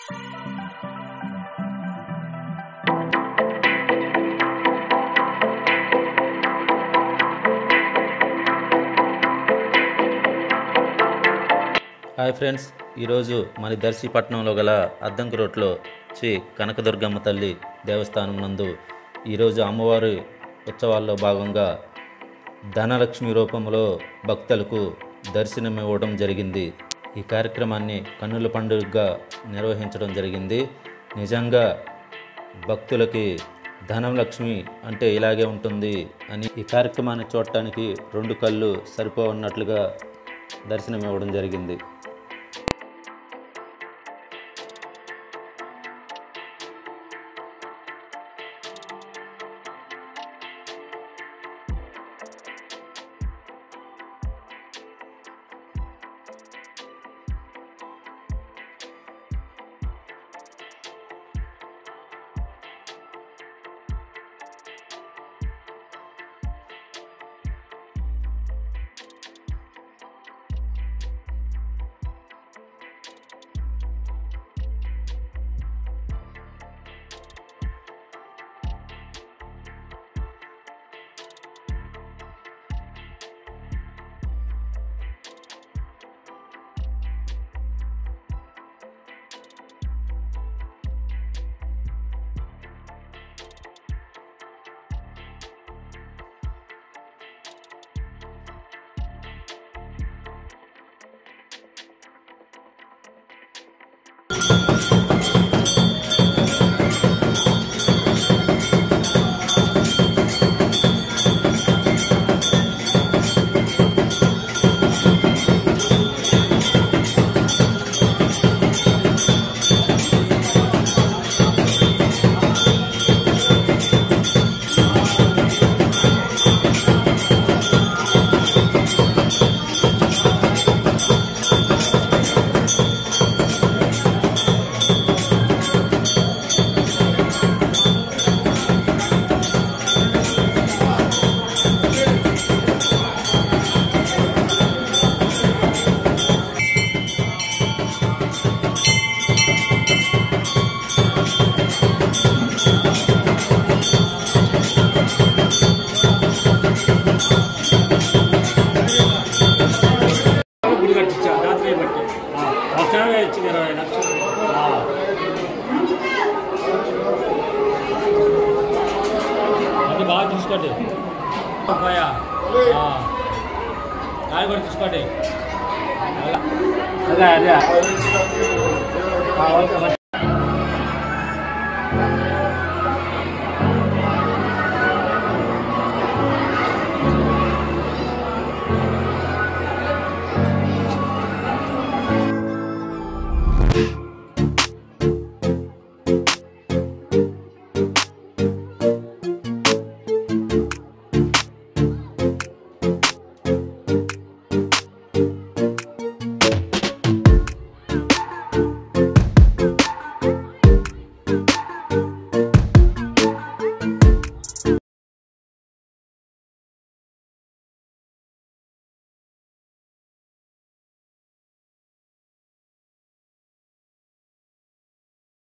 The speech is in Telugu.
హాయ్ ఫ్రెండ్స్ ఈరోజు మన దర్శిపట్నంలో గల అద్దంకి రోడ్లో శ్రీ కనకదుర్గమ్మ తల్లి దేవస్థానం నందు ఈరోజు అమ్మవారి ఉత్సవాల్లో భాగంగా ధనలక్ష్మి రూపంలో భక్తులకు దర్శనం ఇవ్వడం జరిగింది ఈ కార్యక్రమాన్ని కన్నుల పండుగగా నిర్వహించడం జరిగింది నిజంగా భక్తులకి ధనలక్ష్మి అంటే ఇలాగే ఉంటుంది అని ఈ కార్యక్రమాన్ని చూడటానికి రెండు కళ్ళు సరిపోన్నట్లుగా దర్శనం ఇవ్వడం జరిగింది గుడి కట్టించా రాత్రి బట్టి ఒక్కనే ఇచ్చింది ఇరవై లక్షలు ఆ. అది బాగా తీసుకోండి పోయా అది కూడా తీసుకోండి అదే అదే ఆ, ఓకే మరి